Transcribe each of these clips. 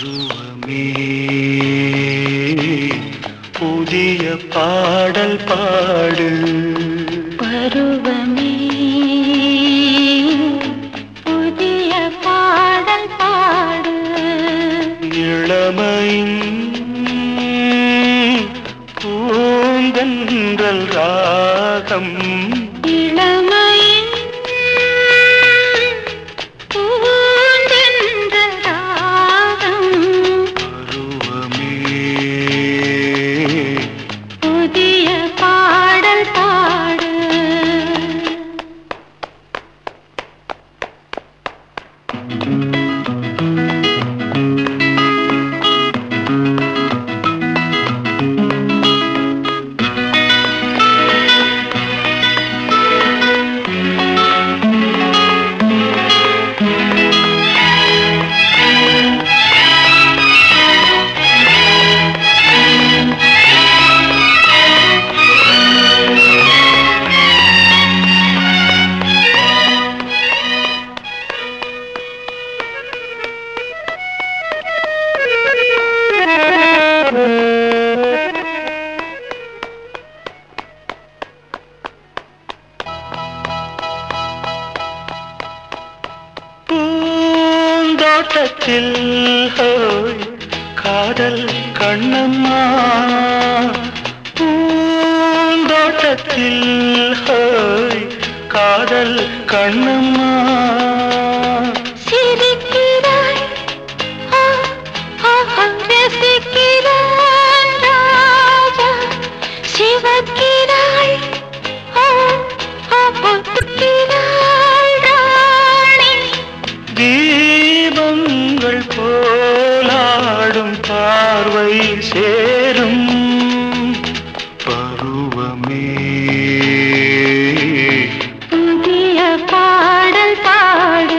பருவமே புதிய பாடல் பாடு பருவமே புதிய பாடல் பாடு இளமையின் பூந்தென்றல் ராகம் இளமையின் பூந்தென்ற ராகம் பருவமே புதிய பாடல் பாடு பூந்தோட்டத்தில் ஹோய் காதல் கண்ணம்மா பூந்தோட்டத்தில் ஹோய் காதல் கண்ணம்மா சிரிக்கிறாய் ஆ, ஆ, ஆ, ரசிக்கிறான் ராஜா சிவக்கிறாய் ஆ, ஆ, ஒத்துக்கிறாள் ராணி தீபங்கள் போலாடும் பார்வை சேரும் பருவமே புதிய பாடல் பாடு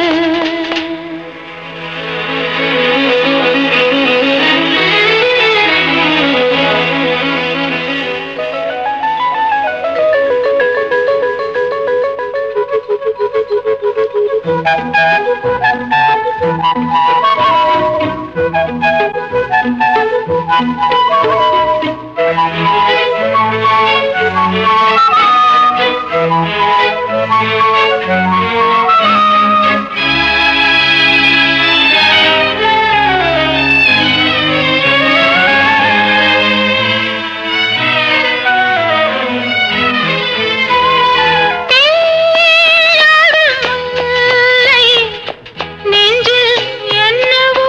தேனாடும் முல்லை நெஞ்சில் என்னவோ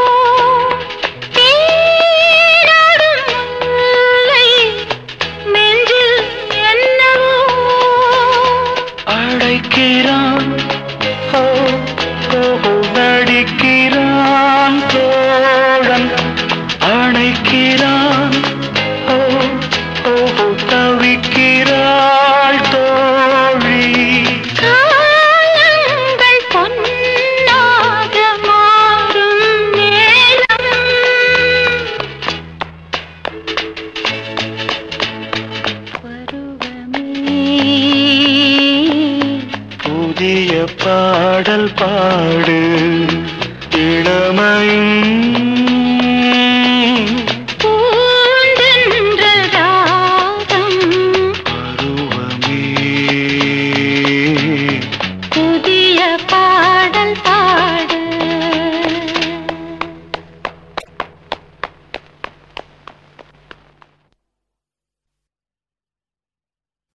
தேனாடும் முல்லை நெஞ்சில் என்னவோ அழைக்கிறான் ஓ ஓ, நடிக்கிறான் தோழன் அணைக்கிறான் ஓ ஓ, தவிக்கிறாள் தோழி காலங்கள் பொன்னாக மாறும் நேரம் பருவமே புதிய பாடல் பாடு இளமையின்